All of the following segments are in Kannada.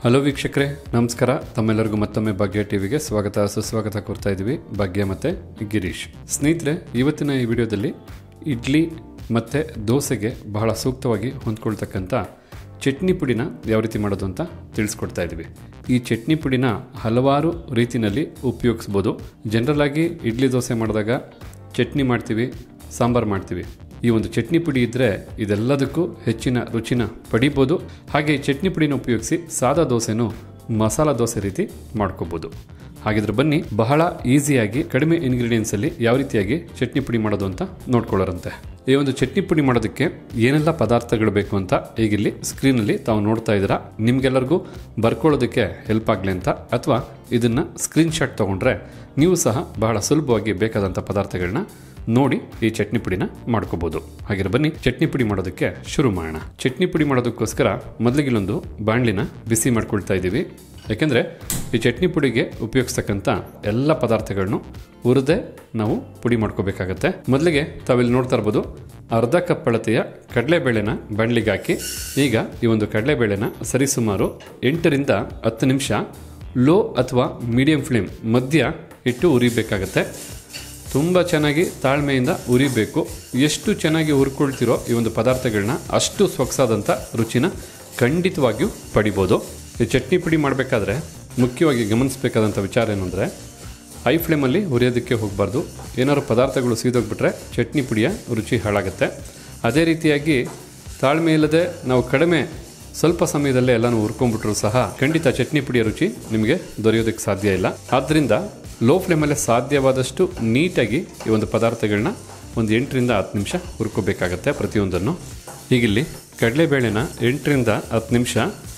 ಹಲೋ ವೀಕ್ಷಕರೇ ನಮಸ್ಕಾರ ತಮ್ಮೆಲ್ಲರಿಗೂ ಮತ್ತೊಮ್ಮೆ ಭಾಗ್ಯ ಟಿವಿಗೆ ಸ್ವಾಗತ ಸುಸ್ವಾಗತ ಕೋರ್ತಾ ಇದ್ದೀವಿ ಭಾಗ್ಯ ಮತ್ತು ಗಿರೀಶ್ ಸ್ನೇಹಿತರೆ ಇವತ್ತಿನ ಈ ವಿಡಿಯೋದಲ್ಲಿ ಇಡ್ಲಿ ಮತ್ತು ದೋಸೆಗೆ ಬಹಳ ಸೂಕ್ತವಾಗಿ ಹೊಂದ್ಕೊಳ್ತಕ್ಕಂಥ ಚಟ್ನಿ ಪುಡಿನ ಯಾವ ರೀತಿ ಮಾಡೋದು ಅಂತ ತಿಳಿಸ್ಕೊಡ್ತಾ ಇದ್ದೀವಿ ಈ ಚಟ್ನಿ ಪುಡಿನ ಹಲವಾರು ರೀತಿಯಲ್ಲಿ ಉಪಯೋಗಿಸ್ಬೋದು ಜನರಲ್ ಆಗಿ ಇಡ್ಲಿ ದೋಸೆ ಮಾಡಿದಾಗ ಚಟ್ನಿ ಮಾಡ್ತೀವಿ ಸಾಂಬಾರು ಮಾಡ್ತೀವಿ ಈ ಒಂದು ಚಟ್ನಿ ಪುಡಿ ಇದ್ದರೆ ಇದೆಲ್ಲದಕ್ಕೂ ಹೆಚ್ಚಿನ ರುಚಿನ ಪಡಿಬೋದು ಹಾಗೆ ಈ ಚಟ್ನಿ ಪುಡಿನ ಉಪಯೋಗಿಸಿ ಸಾದಾ ದೋಸೆನೂ ಮಸಾಲ ದೋಸೆ ರೀತಿ ಮಾಡ್ಕೋಬೋದು ಹಾಗಿದ್ರೆ ಬನ್ನಿ ಬಹಳ ಈಸಿಯಾಗಿ ಕಡಿಮೆ ಇಂಗ್ರೀಡಿಯೆಂಟ್ಸ್ ಅಲ್ಲಿ ಯಾವ ರೀತಿಯಾಗಿ ಚಟ್ನಿ ಪುಡಿ ಮಾಡೋದು ಅಂತ ನೋಡ್ಕೊಳ್ಳೋರಂತೆ ಈ ಒಂದು ಚಟ್ನಿ ಪುಡಿ ಮಾಡೋದಕ್ಕೆ ಏನೆಲ್ಲ ಪದಾರ್ಥಗಳು ಬೇಕು ಅಂತ ಈಗಿಲ್ಲಿ ಸ್ಕ್ರೀನಲ್ಲಿ ತಾವು ನೋಡ್ತಾ ಇದ್ದೀರಾ ನಿಮ್ಗೆಲ್ಲರಿಗೂ ಬರ್ಕೊಳ್ಳೋದಕ್ಕೆ ಹೆಲ್ಪ್ ಆಗಲಿ ಅಂತ ಅಥವಾ ಇದನ್ನ ಸ್ಕ್ರೀನ್ ಶಾಟ್ ತಗೊಂಡ್ರೆ ನೀವು ಸಹ ಬಹಳ ಸುಲಭವಾಗಿ ಬೇಕಾದಂಥ ಪದಾರ್ಥಗಳನ್ನ ನೋಡಿ ಈ ಚಟ್ನಿ ಪುಡಿನ ಮಾಡ್ಕೋಬಹುದು ಹಾಗೆ ಬನ್ನಿ ಚಟ್ನಿ ಪುಡಿ ಮಾಡೋದಕ್ಕೆ ಶುರು ಮಾಡೋಣ ಚಟ್ನಿ ಪುಡಿ ಮಾಡೋದಕ್ಕೋಸ್ಕರ ಮೊದಲಿಗಿಲ್ಲೊಂದು ಬಾಣಲಿನ ಬಿಸಿ ಮಾಡ್ಕೊಳ್ತಾ ಇದ್ದೀವಿ ಯಾಕೆಂದರೆ ಈ ಚಟ್ನಿ ಪುಡಿಗೆ ಉಪಯೋಗಿಸ್ತಕ್ಕಂಥ ಎಲ್ಲ ಪದಾರ್ಥಗಳನ್ನು ಹುರಿದೇ ನಾವು ಪುಡಿ ಮಾಡ್ಕೋಬೇಕಾಗತ್ತೆ ಮೊದಲಿಗೆ ತಾವಿಲ್ಲಿ ನೋಡ್ತಾ ಇರ್ಬೋದು ಅರ್ಧ ಕಪ್ ಅಳತೆಯ ಕಡಲೆಬೇಳೆನ ಬಾಣಲಿಗೆ ಹಾಕಿ ಈಗ ಈ ಒಂದು ಕಡಲೆಬೇಳೆನ ಸರಿಸುಮಾರು ಎಂಟರಿಂದ ಹತ್ತು ನಿಮಿಷ ಲೋ ಅಥವಾ ಮೀಡಿಯಂ ಫ್ಲೇಮ್ ಮಧ್ಯ ಇಟ್ಟು ಉರಿಬೇಕಾಗತ್ತೆ ತುಂಬ ಚೆನ್ನಾಗಿ ತಾಳ್ಮೆಯಿಂದ ಉರಿಬೇಕು ಎಷ್ಟು ಚೆನ್ನಾಗಿ ಹುರ್ಕೊಳ್ತಿರೋ ಈ ಒಂದು ಪದಾರ್ಥಗಳನ್ನ ಅಷ್ಟು ಸೊಗಸಾದಂಥ ರುಚಿನ ಖಂಡಿತವಾಗಿಯೂ ಪಡಿಬೋದು ಈ ಚಟ್ನಿ ಪುಡಿ ಮಾಡಬೇಕಾದ್ರೆ ಮುಖ್ಯವಾಗಿ ಗಮನಿಸಬೇಕಾದಂಥ ವಿಚಾರ ಏನಂದರೆ ಹೈ ಫ್ಲೇಮಲ್ಲಿ ಹುರಿಯೋದಕ್ಕೆ ಹೋಗಬಾರ್ದು ಏನಾದ್ರು ಪದಾರ್ಥಗಳು ಸೀದೋಗ್ಬಿಟ್ರೆ ಚಟ್ನಿ ಪುಡಿಯ ರುಚಿ ಹಾಳಾಗುತ್ತೆ ಅದೇ ರೀತಿಯಾಗಿ ತಾಳ್ಮೆ ಇಲ್ಲದೆ ನಾವು ಕಡಿಮೆ ಸ್ವಲ್ಪ ಸಮಯದಲ್ಲೇ ಎಲ್ಲನೂ ಹುರ್ಕೊಂಡ್ಬಿಟ್ರು ಸಹ ಖಂಡಿತ ಚಟ್ನಿ ಪುಡಿಯ ರುಚಿ ನಿಮಗೆ ದೊರೆಯೋದಕ್ಕೆ ಸಾಧ್ಯ ಇಲ್ಲ ಆದ್ದರಿಂದ ಲೋ ಫ್ಲೇಮಲ್ಲೇ ಸಾಧ್ಯವಾದಷ್ಟು ನೀಟಾಗಿ ಈ ಒಂದು ಪದಾರ್ಥಗಳನ್ನ ಒಂದು ಎಂಟರಿಂದ ಹತ್ತು ನಿಮಿಷ ಹುರ್ಕೋಬೇಕಾಗತ್ತೆ ಪ್ರತಿಯೊಂದನ್ನು ಹೀಗಿಲ್ಲಿ ಕಡಲೆಬೇಳೆನ ಎಂಟರಿಂದ ಹತ್ತು ನಿಮಿಷ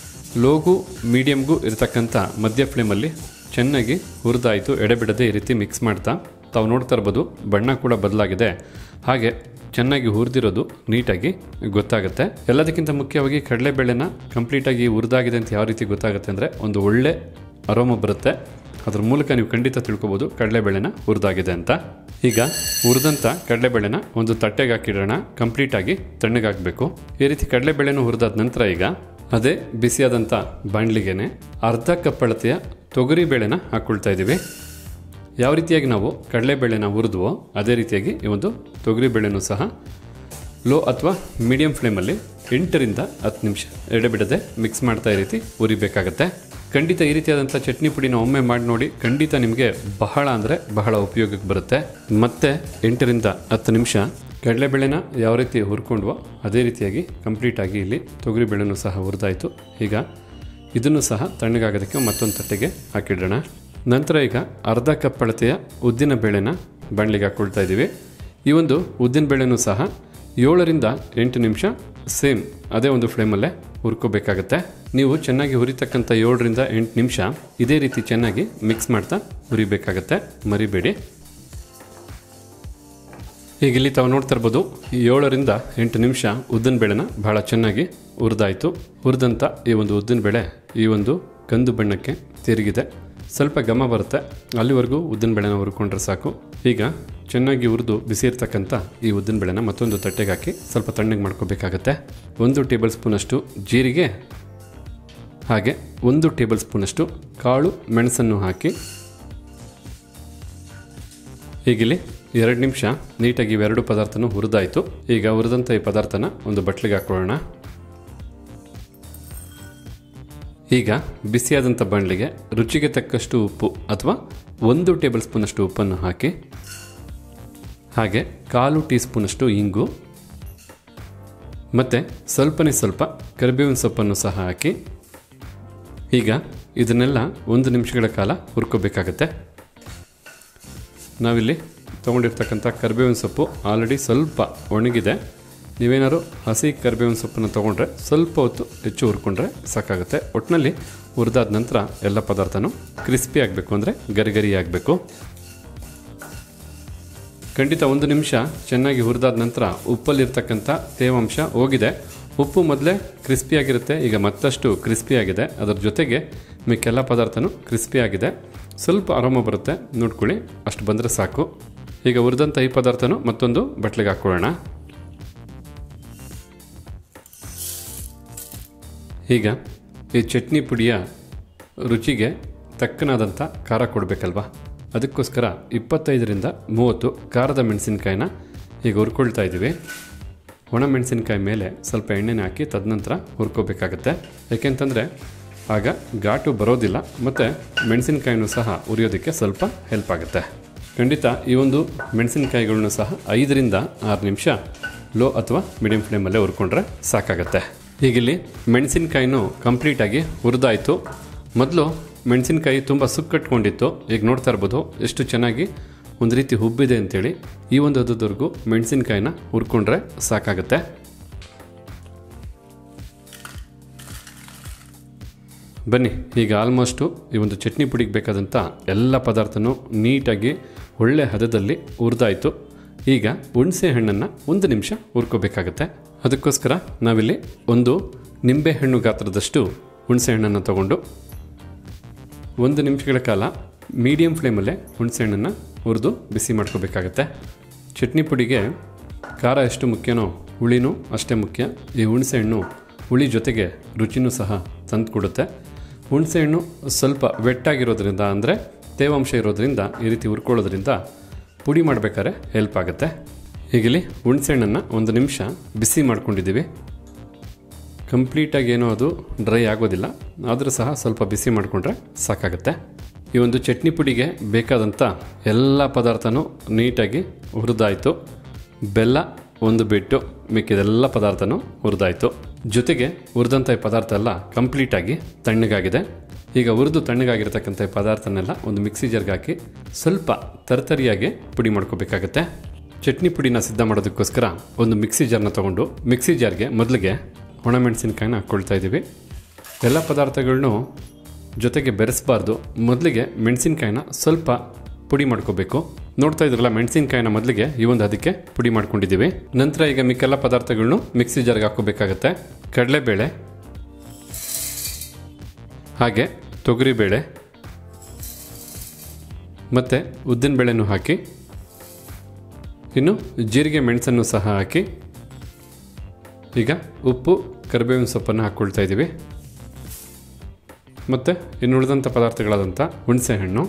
ಲೋಗು ಮೀಡಿಯಮ್ಗೂ ಇರತಕ್ಕಂಥ ಮಧ್ಯ ಫ್ಲೇಮಲ್ಲಿ ಚೆನ್ನಾಗಿ ಹುರಿದಾಯಿತು ಎಡೆಬಿಡದೆ ಈ ರೀತಿ ಮಿಕ್ಸ್ ಮಾಡ್ತಾ ತಾವು ನೋಡ್ತಾ ಇರ್ಬೋದು ಬಣ್ಣ ಕೂಡ ಬದಲಾಗಿದೆ ಹಾಗೆ ಚೆನ್ನಾಗಿ ಹುರಿದಿರೋದು ನೀಟಾಗಿ ಗೊತ್ತಾಗುತ್ತೆ ಎಲ್ಲದಕ್ಕಿಂತ ಮುಖ್ಯವಾಗಿ ಕಡಲೆಬೇಳೆನ ಕಂಪ್ಲೀಟಾಗಿ ಹುರಿದಾಗಿದೆ ಅಂತ ಯಾವ ರೀತಿ ಗೊತ್ತಾಗುತ್ತೆ ಅಂದರೆ ಒಂದು ಒಳ್ಳೆ ಅರೋಮ ಬರುತ್ತೆ ಅದ್ರ ಮೂಲಕ ನೀವು ಖಂಡಿತ ತಿಳ್ಕೊಬೋದು ಕಡಲೆಬೇಳೆನ ಹುರಿದಾಗಿದೆ ಅಂತ ಈಗ ಹುರಿದಂಥ ಕಡಲೆಬೇಳೆನ ಒಂದು ತಟ್ಟೆಗೆ ಹಾಕಿಡೋಣ ಕಂಪ್ಲೀಟಾಗಿ ತಣ್ಣಗಾಗಬೇಕು ಈ ರೀತಿ ಕಡಲೆಬೇಳೆನ ಹುರಿದಾದ ನಂತರ ಈಗ ಅದೇ ಬಿಸಿಯಾದಂಥ ಬಾಣಲಿಗೆನೆ ಅರ್ಧ ಕಪ್ ಅಳತೆಯ ತೊಗರಿ ಬೇಳೆನ ಹಾಕ್ಕೊಳ್ತಾ ಇದ್ದೀವಿ ಯಾವ ರೀತಿಯಾಗಿ ನಾವು ಕಡಲೆಬೇಳೆನ ಹುರಿದ್ವೋ ಅದೇ ರೀತಿಯಾಗಿ ಈ ಒಂದು ತೊಗರಿ ಬೇಳೆನೂ ಸಹ ಲೋ ಅಥವಾ ಮೀಡಿಯಂ ಫ್ಲೇಮಲ್ಲಿ ಎಂಟರಿಂದ ಹತ್ತು ನಿಮಿಷ ಎಡೆಬಿಡದೆ ಮಿಕ್ಸ್ ಮಾಡ್ತಾ ಈ ರೀತಿ ಉರಿಬೇಕಾಗತ್ತೆ ಖಂಡಿತ ಈ ರೀತಿಯಾದಂಥ ಚಟ್ನಿ ಪುಡಿನ ಒಮ್ಮೆ ಮಾಡಿ ನೋಡಿ ಖಂಡಿತ ನಿಮಗೆ ಬಹಳ ಅಂದರೆ ಬಹಳ ಉಪಯೋಗಕ್ಕೆ ಬರುತ್ತೆ ಮತ್ತೆ ಎಂಟರಿಂದ ಹತ್ತು ನಿಮಿಷ ಕಡಲೆಬೇಳೆನ ಯಾವ ರೀತಿ ಹುರ್ಕೊಂಡ್ವೋ ಅದೇ ರೀತಿಯಾಗಿ ಕಂಪ್ಲೀಟಾಗಿ ಇಲ್ಲಿ ತೊಗರಿ ಬೇಳೆನೂ ಸಹ ಹುರಿದಾಯಿತು ಈಗ ಇದನ್ನು ಸಹ ತಣ್ಣಗಾಗೋದಕ್ಕೆ ಮತ್ತೊಂದು ತಟ್ಟೆಗೆ ಹಾಕಿಡೋಣ ನಂತರ ಈಗ ಅರ್ಧ ಕಪ್ ಅಳತೆಯ ಉದ್ದಿನ ಬೇಳೆನ ಬಾಣಲಿಗೆ ಹಾಕ್ಕೊಳ್ತಾ ಇದ್ದೀವಿ ಈ ಒಂದು ಉದ್ದಿನ ಬೇಳೆನೂ ಸಹ ಏಳರಿಂದ ಎಂಟು ನಿಮಿಷ ಸೇಮ್ ಅದೇ ಒಂದು ಫ್ಲೇಮಲ್ಲೇ ಹುರ್ಕೋಬೇಕಾಗತ್ತೆ ನೀವು ಚೆನ್ನಾಗಿ ಹುರಿತಕ್ಕಂಥ ಏಳರಿಂದ ಎಂಟು ನಿಮಿಷ ಇದೇ ರೀತಿ ಚೆನ್ನಾಗಿ ಮಿಕ್ಸ್ ಮಾಡ್ತಾ ಹುರಿಬೇಕಾಗತ್ತೆ ಮರಿಬೇಡಿ ಈಗ ಇಲ್ಲಿ ತಾವು ನೋಡ್ತಾ ಇರ್ಬೋದು ಏಳರಿಂದ ಎಂಟು ನಿಮಿಷ ಉದ್ದಿನ ಬೇಳೆನ ಬಹಳ ಚೆನ್ನಾಗಿ ಹುರಿದಾಯಿತು ಹುರಿದಂಥ ಈ ಒಂದು ಉದ್ದಿನ ಬೇಳೆ ಈ ಒಂದು ಕಂದು ಬಣ್ಣಕ್ಕೆ ತಿರುಗಿದೆ ಸ್ವಲ್ಪ ಘಮ ಬರುತ್ತೆ ಅಲ್ಲಿವರೆಗೂ ಉದ್ದಿನ ಬೇಳೆನ ಹುರ್ಕೊಂಡ್ರೆ ಸಾಕು ಈಗ ಚೆನ್ನಾಗಿ ಹುರಿದು ಬಿಸಿ ಇರ್ತಕ್ಕಂಥ ಈ ಉದ್ದಿನ ಬೇಳೆನ ಮತ್ತೊಂದು ತಟ್ಟೆಗೆ ಹಾಕಿ ಸ್ವಲ್ಪ ತಣ್ಣಗೆ ಮಾಡ್ಕೋಬೇಕಾಗತ್ತೆ ಒಂದು ಟೇಬಲ್ ಸ್ಪೂನಷ್ಟು ಜೀರಿಗೆ ಹಾಗೆ ಒಂದು ಟೇಬಲ್ ಸ್ಪೂನಷ್ಟು ಕಾಳು ಮೆಣಸನ್ನು ಹಾಕಿ ಹೀಗಿಲ್ಲಿ ಎರಡು ನಿಮಿಷ ನೀಟಾಗಿ ಇವೆರಡು ಪದಾರ್ಥನೂ ಹುರಿದಾಯಿತು ಈಗ ಹುರಿದಂಥ ಈ ಪದಾರ್ಥನ ಒಂದು ಬಟ್ಲಿಗೆ ಹಾಕೊಳ್ಳೋಣ ಈಗ ಬಿಸಿಯಾದಂಥ ಬಾಣಲಿಗೆ ರುಚಿಗೆ ತಕ್ಕಷ್ಟು ಉಪ್ಪು ಅಥವಾ ಒಂದು ಟೇಬಲ್ ಸ್ಪೂನಷ್ಟು ಉಪ್ಪನ್ನು ಹಾಕಿ ಹಾಗೆ ಕಾಲು ಟೀ ಸ್ಪೂನಷ್ಟು ಇಂಗು ಮತ್ತು ಸ್ವಲ್ಪನೇ ಸ್ವಲ್ಪ ಕರಿಬೇವಿನ ಸೊಪ್ಪನ್ನು ಸಹ ಹಾಕಿ ಈಗ ಇದನ್ನೆಲ್ಲ ಒಂದು ನಿಮಿಷಗಳ ಕಾಲ ಹುರ್ಕೋಬೇಕಾಗತ್ತೆ ನಾವಿಲ್ಲಿ ತೊಗೊಂಡಿರ್ತಕ್ಕಂಥ ಕರಿಬೇವಿನ ಸೊಪ್ಪು ಆಲ್ರೆಡಿ ಸ್ವಲ್ಪ ಒಣಗಿದೆ ನೀವೇನಾದ್ರು ಹಸಿ ಕರಿಬೇವಿನ ಸೊಪ್ಪನ್ನು ತೊಗೊಂಡ್ರೆ ಸ್ವಲ್ಪ ಹೊತ್ತು ಹೆಚ್ಚು ಹುರ್ಕೊಂಡ್ರೆ ಸಾಕಾಗುತ್ತೆ ಒಟ್ಟಿನಲ್ಲಿ ಹುರಿದಾದ ನಂತರ ಎಲ್ಲ ಪದಾರ್ಥನೂ ಕ್ರಿಸ್ಪಿ ಆಗಬೇಕು ಅಂದರೆ ಗರಿ ಗರಿ ಆಗಬೇಕು ಖಂಡಿತ ಒಂದು ನಿಮಿಷ ಚೆನ್ನಾಗಿ ಹುರಿದಾದ ನಂತರ ಉಪ್ಪಲ್ಲಿರ್ತಕ್ಕಂಥ ತೇವಾಂಶ ಹೋಗಿದೆ ಉಪ್ಪು ಮೊದಲೇ ಕ್ರಿಸ್ಪಿಯಾಗಿರುತ್ತೆ ಈಗ ಮತ್ತಷ್ಟು ಕ್ರಿಸ್ಪಿಯಾಗಿದೆ ಅದರ ಜೊತೆಗೆ ಮಿಕ್ಕೆಲ್ಲ ಪದಾರ್ಥನೂ ಕ್ರಿಸ್ಪಿಯಾಗಿದೆ ಸ್ವಲ್ಪ ಅರೋಮ ಬರುತ್ತೆ ನೋಡ್ಕೊಳ್ಳಿ ಅಷ್ಟು ಬಂದರೆ ಸಾಕು ಈಗ ಹುರಿದಂಥ ಈ ಪದಾರ್ಥನೂ ಮತ್ತೊಂದು ಬಟ್ಲಿಗೆ ಹಾಕ್ಕೊಳ್ಳೋಣ ಈಗ ಈ ಚಟ್ನಿ ಪುಡಿಯ ರುಚಿಗೆ ತಕ್ಕನಾದಂಥ ಖಾರ ಕೊಡಬೇಕಲ್ವಾ ಅದಕ್ಕೋಸ್ಕರ ಇಪ್ಪತ್ತೈದರಿಂದ ಮೂವತ್ತು ಖಾರದ ಮೆಣಸಿನ್ಕಾಯಿನ ಈಗ ಹುರ್ಕೊಳ್ತಾ ಇದ್ದೀವಿ ಒಣ ಮೆಣಸಿನ್ಕಾಯಿ ಮೇಲೆ ಸ್ವಲ್ಪ ಎಣ್ಣೆನ ಹಾಕಿ ತದನಂತರ ಹುರ್ಕೋಬೇಕಾಗತ್ತೆ ಯಾಕೆಂತಂದರೆ ಆಗ ಘಾಟು ಬರೋದಿಲ್ಲ ಮತ್ತು ಮೆಣಸಿನ್ಕಾಯಿನೂ ಸಹ ಉರಿಯೋದಕ್ಕೆ ಸ್ವಲ್ಪ ಹೆಲ್ಪ್ ಆಗುತ್ತೆ ಖಂಡಿತ ಈ ಒಂದು ಮೆಣಸಿನ್ಕಾಯಿಗಳನ್ನೂ ಸಹ ಐದರಿಂದ ಆರು ನಿಮಿಷ ಲೋ ಅಥವಾ ಮೀಡಿಯಂ ಫ್ಲೇಮಲ್ಲೇ ಹುರ್ಕೊಂಡ್ರೆ ಸಾಕಾಗತ್ತೆ ಹೀಗಿಲ್ಲಿ ಮೆಣಸಿನ್ಕಾಯಿನೂ ಕಂಪ್ಲೀಟಾಗಿ ಹುರಿದಾಯಿತು ಮೊದಲು ಮೆಣಸಿನ್ಕಾಯಿ ತುಂಬ ಸುಕ್ಕಟ್ಕೊಂಡಿತ್ತು ಈಗ ನೋಡ್ತಾ ಇರ್ಬೋದು ಎಷ್ಟು ಚೆನ್ನಾಗಿ ಒಂದು ರೀತಿ ಹುಬ್ಬಿದೆ ಅಂತೇಳಿ ಈ ಒಂದು ಹದದವರೆಗೂ ಮೆಣಸಿನ್ಕಾಯಿನ ಹುರ್ಕೊಂಡ್ರೆ ಸಾಕಾಗುತ್ತೆ ಬನ್ನಿ ಈಗ ಆಲ್ಮೋಸ್ಟು ಈ ಒಂದು ಚಟ್ನಿ ಪುಡಿಗೆ ಬೇಕಾದಂಥ ಎಲ್ಲ ಪದಾರ್ಥನೂ ನೀಟಾಗಿ ಒಳ್ಳೆ ಹದದಲ್ಲಿ ಹುರಿದಾಯಿತು ಈಗ ಹುಣಸೆ ಹಣ್ಣನ್ನು ಒಂದು ನಿಮಿಷ ಹುರ್ಕೋಬೇಕಾಗತ್ತೆ ಅದಕ್ಕೋಸ್ಕರ ನಾವಿಲ್ಲಿ ಒಂದು ನಿಂಬೆಹಣ್ಣು ಗಾತ್ರದಷ್ಟು ಹುಣಸೆ ಹಣ್ಣನ್ನು ತಗೊಂಡು ಒಂದು ನಿಮಿಷಗಳ ಕಾಲ ಮೀಡಿಯಂ ಫ್ಲೇಮಲ್ಲೇ ಹುಣಸೆಹಣ್ಣನ್ನು ಹುರಿದು ಬಿಸಿ ಮಾಡ್ಕೋಬೇಕಾಗತ್ತೆ ಚಟ್ನಿ ಪುಡಿಗೆ ಖಾರ ಎಷ್ಟು ಮುಖ್ಯನೋ ಹುಳಿನೂ ಅಷ್ಟೇ ಮುಖ್ಯ ಈ ಹುಣಸೆಹಣ್ಣು ಹುಳಿ ಜೊತೆಗೆ ರುಚಿನೂ ಸಹ ತಂದು ಕೊಡುತ್ತೆ ಹುಣಸೆಹಣ್ಣು ಸ್ವಲ್ಪ ವೆಟ್ಟಾಗಿರೋದ್ರಿಂದ ಅಂದರೆ ತೇವಾಂಶ ಇರೋದ್ರಿಂದ ಈ ರೀತಿ ಹುರ್ಕೊಳ್ಳೋದ್ರಿಂದ ಪುಡಿ ಮಾಡಬೇಕಾದ್ರೆ ಹೆಲ್ಪ್ ಆಗುತ್ತೆ ಹೀಗಿಲ್ಲಿ ಹುಣಸೆಹಣ್ಣನ್ನು ಒಂದು ನಿಮಿಷ ಬಿಸಿ ಮಾಡ್ಕೊಂಡಿದ್ದೀವಿ ಕಂಪ್ಲೀಟಾಗಿ ಏನೋ ಅದು ಡ್ರೈ ಆಗೋದಿಲ್ಲ ಆದರೂ ಸಹ ಸ್ವಲ್ಪ ಬಿಸಿ ಮಾಡಿಕೊಂಡ್ರೆ ಸಾಕಾಗುತ್ತೆ ಈ ಒಂದು ಚಟ್ನಿ ಪುಡಿಗೆ ಬೇಕಾದಂಥ ಎಲ್ಲ ಪದಾರ್ಥನೂ ನೀಟಾಗಿ ಹುರಿದಾಯಿತು ಬೆಲ್ಲ ಒಂದು ಬಿಟ್ಟು ಮಿಕ್ಕಿದೆಲ್ಲ ಪದಾರ್ಥನೂ ಹುರಿದಾಯಿತು ಜೊತೆಗೆ ಹುರಿದಂಥ ಈ ಪದಾರ್ಥ ಎಲ್ಲ ಕಂಪ್ಲೀಟಾಗಿ ತಣ್ಣಗಾಗಿದೆ ಈಗ ಹುರಿದು ತಣ್ಣಗಾಗಿರ್ತಕ್ಕಂಥ ಈ ಪದಾರ್ಥನೆಲ್ಲ ಒಂದು ಮಿಕ್ಸಿ ಜಾರ್ಗೆ ಹಾಕಿ ಸ್ವಲ್ಪ ತರ್ತರಿಯಾಗಿ ಪುಡಿ ಮಾಡ್ಕೋಬೇಕಾಗತ್ತೆ ಚಟ್ನಿ ಪುಡಿನ ಸಿದ್ಧ ಮಾಡೋದಕ್ಕೋಸ್ಕರ ಒಂದು ಮಿಕ್ಸಿ ಜಾರ್ನ ತೊಗೊಂಡು ಮಿಕ್ಸಿ ಜಾರ್ಗೆ ಮೊದಲಿಗೆ ಒಣಮೆಣಸಿನ್ಕಾಯಿನ ಹಾಕ್ಕೊಳ್ತಾ ಇದ್ದೀವಿ ಎಲ್ಲ ಪದಾರ್ಥಗಳನ್ನೂ ಜೊತೆಗೆ ಬೆರೆಸಬಾರ್ದು ಮೊದಲಿಗೆ ಮೆಣಸಿನ್ಕಾಯಿನ ಸ್ವಲ್ಪ ಪುಡಿ ಮಾಡ್ಕೋಬೇಕು ನೋಡ್ತಾ ಇದ್ರಲ್ಲ ಮೆಣಸಿನ್ಕಾಯಿನ ಮೊದಲಿಗೆ ಈ ಒಂದು ಅದಕ್ಕೆ ಪುಡಿ ಮಾಡ್ಕೊಂಡಿದ್ದೀವಿ ನಂತರ ಈಗ ಮಿಕ್ಕೆಲ್ಲ ಪದಾರ್ಥಗಳನ್ನು ಮಿಕ್ಸಿ ಜಾರ್ಗೆ ಹಾಕೋಬೇಕಾಗತ್ತೆ ಕಡಲೆಬೇಳೆ ಹಾಗೆ ತೊಗರಿಬೇಳೆ ಮತ್ತು ಉದ್ದಿನಬೇಳೆನೂ ಹಾಕಿ ಇನ್ನು ಜೀರಿಗೆ ಮೆಣಸನ್ನು ಸಹ ಹಾಕಿ ಈಗ ಉಪ್ಪು ಕರಿಬೇವಿನ ಸೊಪ್ಪನ್ನು ಹಾಕ್ಕೊಳ್ತಾ ಇದ್ದೀವಿ ಮತ್ತು ಇನ್ನು ಉಳಿದಂಥ ಪದಾರ್ಥಗಳಾದಂಥ ಹುಣಸೆಹಣ್ಣು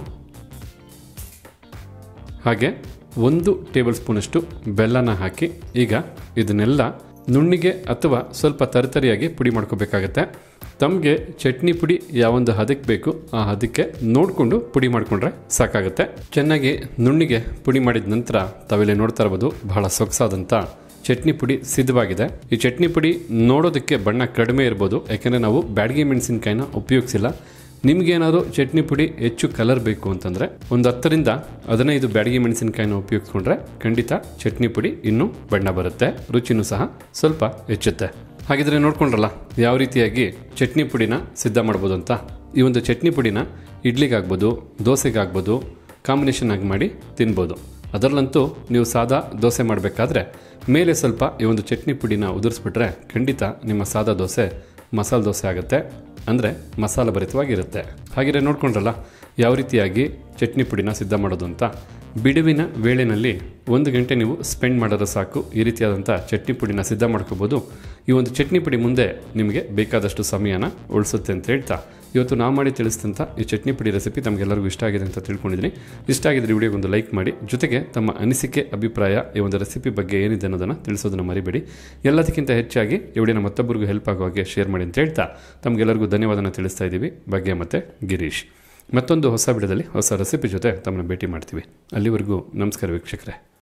ಹಾಗೆ ಒಂದು ಟೇಬಲ್ ಸ್ಪೂನಷ್ಟು ಬೆಲ್ಲನ ಹಾಕಿ ಈಗ ಇದನ್ನೆಲ್ಲ ನುಣ್ಣಿಗೆ ಅಥವಾ ಸ್ವಲ್ಪ ತರಿತರಿಯಾಗಿ ಪುಡಿ ಮಾಡ್ಕೋಬೇಕಾಗತ್ತೆ ತಮಗೆ ಚಟ್ನಿ ಪುಡಿ ಯಾವೊಂದು ಹದಕ್ಕೆ ಬೇಕು ಆ ಹದಕ್ಕೆ ನೋಡಿಕೊಂಡು ಪುಡಿ ಮಾಡಿಕೊಂಡ್ರೆ ಸಾಕಾಗುತ್ತೆ ಚೆನ್ನಾಗಿ ನುಣ್ಣಿಗೆ ಪುಡಿ ಮಾಡಿದ ನಂತರ ತಾವಿಲ್ಲಿ ನೋಡ್ತಾ ಇರ್ಬೋದು ಬಹಳ ಸೊಗಸಾದಂಥ ಚಟ್ನಿ ಪುಡಿ ಸಿದ್ಧವಾಗಿದೆ ಈ ಚಟ್ನಿ ಪುಡಿ ನೋಡೋದಕ್ಕೆ ಬಣ್ಣ ಕಡಿಮೆ ಇರ್ಬೋದು ಯಾಕೆಂದರೆ ನಾವು ಬ್ಯಾಡಗಿ ಮೆಣಸಿನ್ಕಾಯಿನ ಉಪಯೋಗಿಸಿಲ್ಲ ನಿಮ್ಗೇನಾದ್ರು ಚಟ್ನಿ ಪುಡಿ ಹೆಚ್ಚು ಕಲರ್ ಬೇಕು ಅಂತಂದರೆ ಒಂದು ಹತ್ತರಿಂದ ಹದಿನೈದು ಬ್ಯಾಡಗಿ ಮೆಣಸಿನ್ಕಾಯಿನ ಉಪಯೋಗಿಸ್ಕೊಂಡ್ರೆ ಖಂಡಿತ ಚಟ್ನಿ ಪುಡಿ ಇನ್ನೂ ಬಣ್ಣ ಬರುತ್ತೆ ರುಚಿನೂ ಸಹ ಸ್ವಲ್ಪ ಹೆಚ್ಚುತ್ತೆ ಹಾಗಿದ್ರೆ ನೋಡ್ಕೊಂಡ್ರಲ್ಲ ಯಾವ ರೀತಿಯಾಗಿ ಚಟ್ನಿ ಪುಡಿನ ಸಿದ್ಧ ಮಾಡ್ಬೋದು ಅಂತ ಈ ಒಂದು ಚಟ್ನಿ ಪುಡಿನ ಇಡ್ಲಿಗಾಗ್ಬೋದು ದೋಸೆಗಾಗ್ಬೋದು ಕಾಂಬಿನೇಷನ್ ಆಗಿ ಮಾಡಿ ತಿನ್ಬೋದು ಅದರಲ್ಲಂತೂ ನೀವು ಸಾದಾ ದೋಸೆ ಮಾಡಬೇಕಾದ್ರೆ ಮೇಲೆ ಸ್ವಲ್ಪ ಈ ಒಂದು ಚಟ್ನಿ ಪುಡಿನ ಉದುರಿಸ್ಬಿಟ್ರೆ ಖಂಡಿತ ನಿಮ್ಮ ಸಾದಾ ದೋಸೆ ಮಸಾಲೆ ದೋಸೆ ಆಗುತ್ತೆ ಅಂದರೆ ಮಸಾಲೆ ಭರಿತವಾಗಿರುತ್ತೆ ಹಾಗೆಯೇ ನೋಡ್ಕೊಂಡ್ರಲ್ಲ ಯಾವ ರೀತಿಯಾಗಿ ಚಟ್ನಿ ಪುಡಿನ ಸಿದ್ಧ ಮಾಡೋದು ಅಂತ ಬಿಡುವಿನ ವೇಳೆನಲ್ಲಿ ಒಂದು ಗಂಟೆ ನೀವು ಸ್ಪೆಂಡ್ ಮಾಡಿದ್ರೆ ಸಾಕು ಈ ರೀತಿಯಾದಂಥ ಚಟ್ನಿ ಪುಡಿನ ಸಿದ್ಧ ಮಾಡ್ಕೋಬೋದು ಈ ಒಂದು ಚಟ್ನಿ ಪುಡಿ ಮುಂದೆ ನಿಮಗೆ ಬೇಕಾದಷ್ಟು ಸಮಯನ ಉಳಿಸುತ್ತೆ ಅಂತ ಹೇಳ್ತಾ ಇವತ್ತು ನಾವು ಮಾಡಿ ತಿಳಿಸಿದಂಥ ಈ ಚಟ್ನಿ ಪುಡಿ ರೆಸಿಪಿ ತಮಗೆಲ್ಲರಿಗೂ ಇಷ್ಟ ಆಗಿದೆ ಅಂತ ತಿಳ್ಕೊಂಡಿದ್ದೀನಿ ಇಷ್ಟ ಆಗಿದ್ರೆ ವಿಡಿಯೋಗೆ ಒಂದು ಲೈಕ್ ಮಾಡಿ ಜೊತೆಗೆ ತಮ್ಮ ಅನಿಸಿಕೆ ಅಭಿಪ್ರಾಯ ಈ ಒಂದು ರೆಸಿಪಿ ಬಗ್ಗೆ ಏನಿದೆ ಅನ್ನೋದನ್ನು ತಿಳಿಸೋದನ್ನು ಮರಿಬೇಡಿ ಎಲ್ಲದಕ್ಕಿಂತ ಹೆಚ್ಚಾಗಿ ಈ ವಿಡಿಯೋನ ಮತ್ತೊಬ್ಬರಿಗೂ ಹೆಲ್ಪ್ ಆಗೋ ಹಾಗೆ ಶೇರ್ ಮಾಡಿ ಅಂತ ಹೇಳ್ತಾ ತಮಗೆಲ್ಲರಿಗೂ ಧನ್ಯವಾದನ ತಿಳಿಸ್ತಾ ಇದ್ದೀವಿ ಬಗ್ಗೆ ಮತ್ತು ಗಿರೀಶ್ ಮತ್ತೊಂದು ಹೊಸ ವಿಡಿಯೋದಲ್ಲಿ ಹೊಸ ರೆಸಿಪಿ ಜೊತೆ ತಮ್ಮನ್ನು ಭೇಟಿ ಮಾಡ್ತೀವಿ ಅಲ್ಲಿವರೆಗೂ ನಮಸ್ಕಾರ ವೀಕ್ಷಕರೇ